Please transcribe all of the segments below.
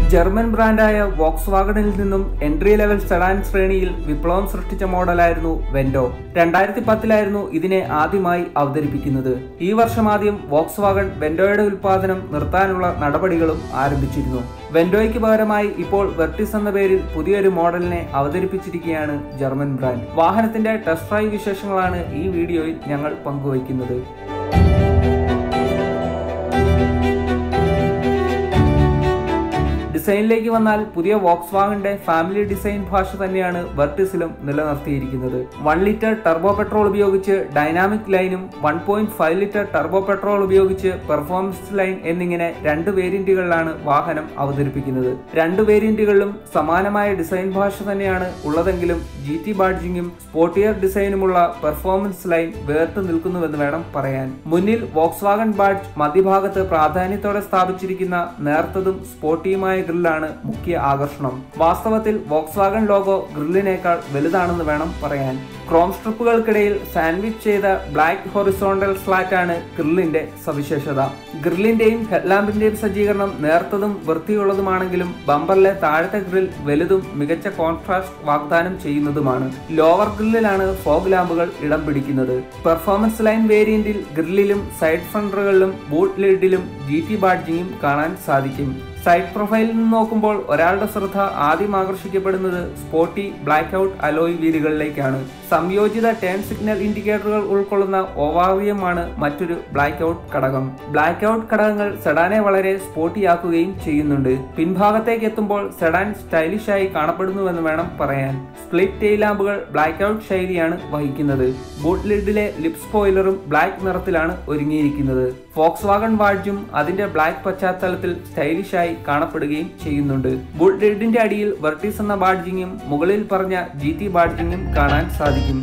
German ബ്രാൻഡായ Woakes വാഗണിൽ നിന്നും entry level sedan ശ്രേണിയിൽ വിപ്ലവം സൃഷ്ടിച്ച മോഡലായിരുന്നു വെൻഡോ രണ്ടായിരത്തി പത്തിലായിരുന്നു ഇതിനെ ആദ്യമായി അവതരിപ്പിക്കുന്നത് ഈ വർഷം ആദ്യം വോക്സ് വാഗൺ വെൻഡോയുടെ ഉൽപാദനം നിർത്താനുള്ള നടപടികളും ആരംഭിച്ചിരുന്നു വെൻഡോയ്ക്ക് പകരമായി ഇപ്പോൾ വെർട്ടിസ് എന്ന പേരിൽ പുതിയൊരു മോഡലിനെ അവതരിപ്പിച്ചിരിക്കുകയാണ് ജർമ്മൻ ബ്രാൻഡ് വാഹനത്തിന്റെ ടെസ്റ്റ് ഡ്രൈവ് വിശേഷങ്ങളാണ് ഈ വീഡിയോയിൽ ഞങ്ങൾ പങ്കുവയ്ക്കുന്നത് ഡിസൈനിലേക്ക് വന്നാൽ പുതിയ വോക്സ് വാഗന്റെ ഫാമിലി ഡിസൈൻ ഭാഷ തന്നെയാണ് വെർട്ടിസിലും നിലനിർത്തിയിരിക്കുന്നത് വൺ ലിറ്റർ ടർബോ പെട്രോൾ ഉപയോഗിച്ച് ഡൈനാമിക് ലൈനും one point five litre turbo petrol ഉപയോഗിച്ച് പെർഫോമൻസ് ലൈൻ എന്നിങ്ങനെ രണ്ട് വേരിയന്റുകളിലാണ് വാഹനം അവതരിപ്പിക്കുന്നത് രണ്ട് വേരിയന്റുകളിലും സമാനമായ ഡിസൈൻ ഭാഷ തന്നെയാണ് ഉള്ളതെങ്കിലും ജി ടി ബാഡ്ജിങ്ങും സ്പോർട്ടിയർ ഡിസൈനുമുള്ള പെർഫോമൻസ് ലൈൻ വേർത്ത് നിൽക്കുന്നുവെന്ന് വേണം പറയാൻ മുന്നിൽ വോക്സ് വാഗൺ ബാഡ്ജ് മധ്യഭാഗത്ത് പ്രാധാന്യത്തോടെ സ്ഥാപിച്ചിരിക്കുന്ന നേർത്തതും സ്പോർട്ടിയുമായ ഗ്രില്ലാണ് മുഖ്യ ആകർഷണം വാസ്തവത്തിൽ വോക്സ് വാഗൺ ലോഗോ ഗ്രില്ലിനേക്കാൾ വലുതാണെന്ന് വേണം പറയാൻ ക്രോം സ്ട്രിപ്പുകൾക്കിടയിൽ സാൻഡ്വിച്ച് ചെയ്ത ബ്ലാക്ക് ഹൊറിസോണ്ടൽ സ്ലാറ്റ് ആണ് ഗ്രില്ലിന്റെ സവിശേഷത ഗ്രില്ലിന്റെയും ഹെഡ്ലാമ്പിന്റെയും സജ്ജീകരണം നേർത്തതും വൃത്തിയുള്ളതുമാണെങ്കിലും ബമ്പറിലെ താഴത്തെ ഗ്രിൽ വലുതും മികച്ച കോൺട്രാസ്റ്റ് വാഗ്ദാനം ചെയ്യുന്നതുമാണ് ലോവർ ഗ്രില്ലിലാണ് ഫോഗ് ലാമ്പുകൾ ഇടം പിടിക്കുന്നത് പെർഫോമൻസ് ലൈൻ വേരിയന്റിൽ ഗ്രില്ലിലും സൈഡ് ഫ്രണ്ടറുകളിലും ബൂട്ട് ലിഡിലും ജി ടി ബാഡ്ജിങ്ങും കാണാൻ സാധിക്കും സൈഡ് പ്രൊഫൈലിൽ നിന്ന് നോക്കുമ്പോൾ ഒരാളുടെ ശ്രദ്ധ ആദ്യം ആകർഷിക്കപ്പെടുന്നത് സ്പോട്ടി ബ്ലാക്ക് ഔട്ട് അലോയ് വീലുകളിലേക്കാണ് സംയോജിത ടേൺ സിഗ്നൽ ഇൻഡിക്കേറ്ററുകൾ ഉൾക്കൊള്ളുന്ന ഓവാറിയമാണ് മറ്റൊരു ബ്ലാക്ക് ഔട്ട് ഘടകം ബ്ലാക്ക് ഔട്ട് ഘടകങ്ങൾ സെഡാനെ വളരെ സ്പോട്ടിയാക്കുകയും ചെയ്യുന്നുണ്ട് പിൻഭാഗത്തേക്ക് എത്തുമ്പോൾ സെഡാൻ സ്റ്റൈലിഷ് ആയി കാണപ്പെടുന്നുവെന്ന് വേണം പറയാൻ സ്പ്ലിറ്റ് ടെയിൽ ലാമ്പുകൾ ബ്ലാക്ക് ഔട്ട് ശൈലിയാണ് വഹിക്കുന്നത് ബൂട്ട് ലിഡിലെ ലിപ് സ്പോയിലറും ബ്ലാക്ക് നിറത്തിലാണ് ഒരുങ്ങിയിരിക്കുന്നത് ഫോക്സ് വാഗൺ വാഡ്ജും അതിന്റെ ബ്ലാക്ക് പശ്ചാത്തലത്തിൽ സ്റ്റൈലിഷായി കാണപ്പെടുകയും ചെയ്യുന്നുണ്ട് ബുൾ ലിഡിന്റെ അടിയിൽ വെർട്ടീസ് എന്ന ബാഡ്ജിങ്ങും മുകളിൽ പറഞ്ഞ ജി ടി ബാഡ്ജിങ്ങും കാണാൻ സാധിക്കും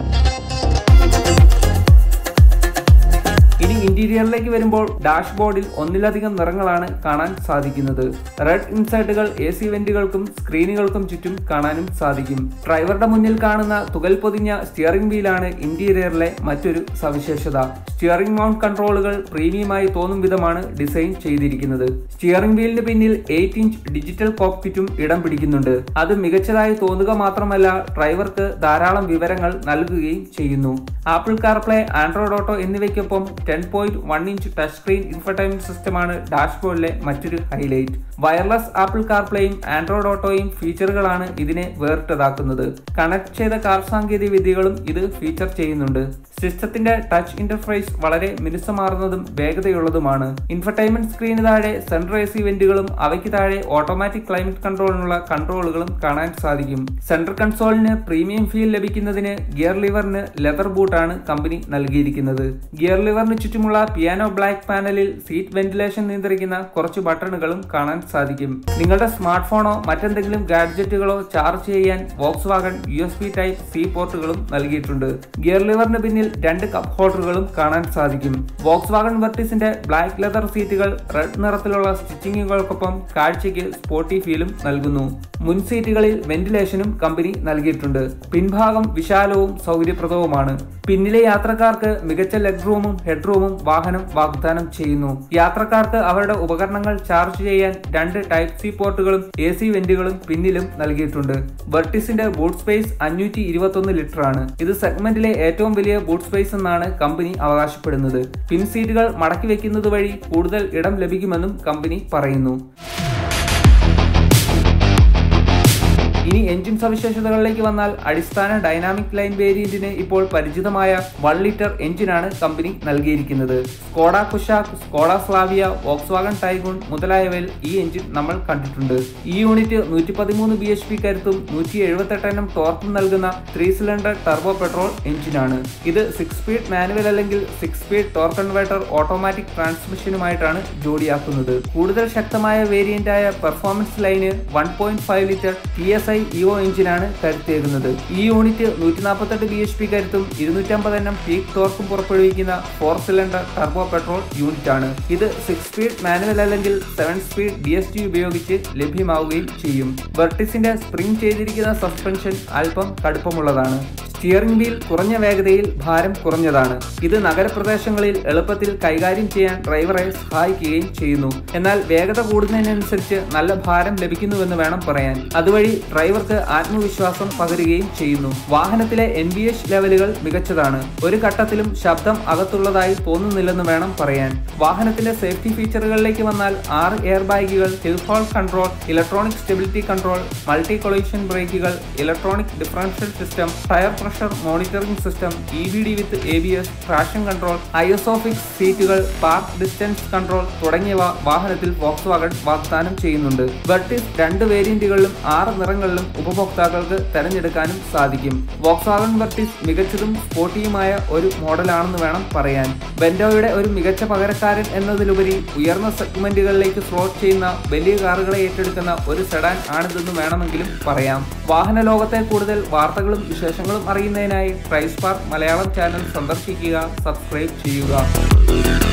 ഇനി ഇന്റീരിയറിലേക്ക് വരുമ്പോൾ ഡാഷ്ബോർഡിൽ ഒന്നിലധികം നിറങ്ങളാണ് കാണാൻ സാധിക്കുന്നത് റെഡ് ഇൻസൈറ്റുകൾ എ സി വെന്റുകൾക്കും സ്ക്രീനുകൾക്കും ചുറ്റും കാണാനും സാധിക്കും ഡ്രൈവറുടെ മുന്നിൽ കാണുന്ന തുകൽ പൊതിഞ്ഞ സ്റ്റിയറിംഗ് വീലാണ് ഇന്റീരിയറിലെ മറ്റൊരു സവിശേഷത സ്റ്റിയറിംഗ് മൗണ്ട് കൺട്രോളുകൾ പ്രീമിയമായി തോന്നും വിധമാണ് ഡിസൈൻ ചെയ്തിരിക്കുന്നത് സ്റ്റിയറിംഗ് വീലിന് പിന്നിൽ എയ്റ്റ് ഇഞ്ച് ഡിജിറ്റൽ കോക്പിറ്റും ഇടം പിടിക്കുന്നുണ്ട് അത് മികച്ചതായി തോന്നുക മാത്രമല്ല ഡ്രൈവർക്ക് ധാരാളം വിവരങ്ങൾ നൽകുകയും ചെയ്യുന്നു ആപ്പിൾ കാർപ്ലേ ആൻഡ്രോയിഡ് ഓട്ടോ എന്നിവയ്ക്കൊപ്പം ten point one inch touch screen infotainment സിസ്റ്റമാണ് ഡാഷ്ബോർഡിലെ മറ്റൊരു ഹൈലൈറ്റ് വയർലെസ് ആപ്പിൾ കാർപ്ലേയും ആൻഡ്രോയിഡ് ഓട്ടോയും ഫീച്ചറുകളാണ് ഇതിനെ വേറിട്ടതാക്കുന്നത് കണക്ട് ചെയ്ത കാർ സാങ്കേതിക വിദ്യകളും ഇത് ഫീച്ചർ ചെയ്യുന്നുണ്ട് സിസ്റ്റത്തിന്റെ ടച്ച് ഇന്റർഫേസ് വളരെ മിനുസമാർന്നതും വേഗതയുള്ളതുമാണ് ഇൻഫർടൈൻമെന്റ് സ്ക്രീന് താഴെ സെൻട്രൽ എ സി വെന്റുകളും അവയ്ക്ക് താഴെ ഓട്ടോമാറ്റിക് ക്ലൈമറ്റ് കൺട്രോളിനുള്ള കൺട്രോളുകളും കാണാൻ സാധിക്കും സെൻട്രൽ കൺസോളിന് പ്രീമിയം ഫീൽ ലഭിക്കുന്നതിന് ഗിയർ ലിവറിന് ലെതർ ബൂട്ടാണ് കമ്പനി നൽകിയിരിക്കുന്നത് ഗിയർ ലിവറിന് ചുറ്റുമുള്ള പിയാനോ ബ്ലാക്ക് പാനലിൽ സീറ്റ് വെന്റിലേഷൻ നിയന്ത്രിക്കുന്ന കുറച്ച് ബട്ടണുകളും കാണാൻ സാധിക്കും നിങ്ങളുടെ സ്മാർട്ട് ഫോണോ മറ്റെന്തെങ്കിലും ഗാഡ്ജറ്റുകളോ ചാർജ് ചെയ്യാൻ Volkswagen U S B type C പോർട്ടുകളും നൽകിയിട്ടുണ്ട് ഗിയർ ലിവറിന് പിന്നിൽ രണ്ട് കപ്പ് ഹോൾഡറുകളും കാണാൻ സാധിക്കും വോക്സ് വാഗൺ വെർട്ടിസിന്റെ ബ്ലാക്ക് ലെതർ സീറ്റുകൾ റെഡ് നിറത്തിലുള്ള സ്റ്റിച്ചിങ്ങുകൾക്കൊപ്പം കാഴ്ചയ്ക്ക് സ്പോർട്ടി ഫീലും നൽകുന്നു മുൻ സീറ്റുകളിൽ വെന്റിലേഷനും കമ്പനി നൽകിയിട്ടുണ്ട് പിൻഭാഗം വിശാലവും സൗകര്യപ്രദവുമാണ് പിന്നിലെ യാത്രക്കാർക്ക് മികച്ച ലെഗ് റൂമും ഹെഡ് റൂമും വാഹനം വാഗ്ദാനം ചെയ്യുന്നു യാത്രക്കാർക്ക് അവരുടെ ഉപകരണങ്ങൾ ചാർജ് ചെയ്യാൻ രണ്ട് ടൈപ്പ് സി പോർട്ടുകളും എ സി വെന്റുകളും പിന്നിലും നൽകിയിട്ടുണ്ട് വെർട്ടിസിന്റെ ബൂട്ട് സ്പേസ് അഞ്ഞൂറ്റി ഇരുപത്തൊന്ന് ലിറ്റർ ആണ് ഇത് സെഗ്മെന്റിലെ ഏറ്റവും വലിയ ബൂട്ട് സ്പേസ് എന്നാണ് കമ്പനി അവകാശപ്പെടുന്നത് പിൻ സീറ്റുകൾ മടക്കി വെക്കുന്നത് വഴി കൂടുതൽ ഇടം ലഭിക്കുമെന്നും കമ്പനി പറയുന്നു ഇനി എഞ്ചിൻ സവിശേഷതകളിലേക്ക് വന്നാൽ അടിസ്ഥാന ഡൈനാമിക് ലൈൻ വേരിയന്റിന് ഇപ്പോൾ പരിചിതമായ വൺ ലിറ്റർ എഞ്ചിനാണ് കമ്പനി നൽകിയിരിക്കുന്നത് Skoda Kushaq Skoda Slavia Volkswagen Taigun മുതലായവയിൽ ഈ എഞ്ചിൻ നമ്മൾ കണ്ടിട്ടുണ്ട് ഈ യൂണിറ്റ് നൂറ്റി പതിമൂന്ന് ബി എച്ച് പി കരുത്തും നൂറ്റി എഴുപത്തെട്ട് എണ്ണം ടോർക്കും നൽകുന്ന ത്രീ സിലിണ്ടർ ടർബോ പെട്രോൾ എഞ്ചിനാണ് ഇത് സിക്സ് സ്പീഡ് മാനുവൽ അല്ലെങ്കിൽ six speed torque converter automatic ട്രാൻസ്മിഷനുമായിട്ടാണ് ജോഡിയാക്കുന്നത് കൂടുതൽ ശക്തമായ വേരിയന്റായ പെർഫോമൻസ് ലൈന് one point five litre T S I evo എഞ്ചിനാണ് കരുത്തേകുന്നത് ഈ യൂണിറ്റ് നൂറ്റി നാൽപ്പത്തെട്ട് ബി എച്ച് പി കരുത്തും ഇരുന്നൂറ്റമ്പത് എണ്ണം പീക്ക് ടോർക്കും പുറപ്പെടുവിക്കുന്ന four cylinder turbo petrol unit ആണ് ഇത് സിക്സ് സ്പീഡ് മാനുവൽ അല്ലെങ്കിൽ seven speed D S T ഉപയോഗിച്ച് ലഭ്യമാവുകയും ചെയ്യും വെർട്ടിസിന്റെ സ്പ്രിംഗ് ചെയ്തിരിക്കുന്ന സസ്പെൻഷൻ അല്പം കടുപ്പമുള്ളതാണ് സ്റ്റിയറിംഗ് വീൽ കുറഞ്ഞ വേഗതയിൽ ഭാരം കുറഞ്ഞതാണ് ഇത് നഗരപ്രദേശങ്ങളിൽ എളുപ്പത്തിൽ കൈകാര്യം ചെയ്യാൻ ഡ്രൈവറെ സഹായിക്കുകയും ചെയ്യുന്നു എന്നാൽ വേഗത കൂടുന്നതിനനുസരിച്ച് നല്ല ഭാരം ലഭിക്കുന്നുവെന്ന് വേണം പറയാൻ അതുവഴി ഡ്രൈവർക്ക് ആത്മവിശ്വാസം പകരുകയും ചെയ്യുന്നു വാഹനത്തിലെ എൻ ബി എച്ച് ലെവലുകൾ മികച്ചതാണ് ഒരു ഘട്ടത്തിലും ശബ്ദം അകത്തുള്ളതായി തോന്നുന്നില്ലെന്ന് വേണം പറയാൻ വാഹനത്തിലെ സേഫ്റ്റി ഫീച്ചറുകളിലേക്ക് വന്നാൽ ആറ് എയർ ബാഗുകൾ hill hold control electronic stability control multi collision ബ്രേക്കുകൾ electronic differential system tyre pressure monitoring system E B D with A B S traction control ISOFIX സീറ്റുകൾ പാർക്ക് ഡിസ്റ്റൻസ് കൺട്രോൾ തുടങ്ങിയവ വാഹനത്തിൽ വോക്സ് വാഗൺ വാഗ്ദാനം ചെയ്യുന്നുണ്ട് Virtus രണ്ട് വേരിയന്റുകളിലും ആറ് നിറങ്ങളിലും ഉപഭോക്താക്കൾക്ക് തെരഞ്ഞെടുക്കാനും സാധിക്കും വോക്സ് വാഗൺ വെർട്ടിസ് മികച്ചതും സ്പോർട്ടിയുമായ ഒരു മോഡലാണെന്ന് വേണം പറയാൻ ബെൻഡോയുടെ ഒരു മികച്ച പകരക്കാരൻ എന്നതിലുപരി ഉയർന്ന സെഗ്മെന്റുകളിലേക്ക് സ്ലോട്ട് ചെയ്യുന്ന വലിയ കാറുകളെ ഏറ്റെടുക്കുന്ന ഒരു സെഡാൻ ആണിതെന്ന് വേണമെങ്കിലും പറയാം വാഹന ലോകത്തെ കൂടുതൽ വാർത്തകളും വിശേഷങ്ങളും അറിയുന്നതിനായി ട്രൈസ്പാർക്ക് മലയാളം ചാനൽ സന്ദർശിക്കുക സബ്സ്ക്രൈബ് ചെയ്യുക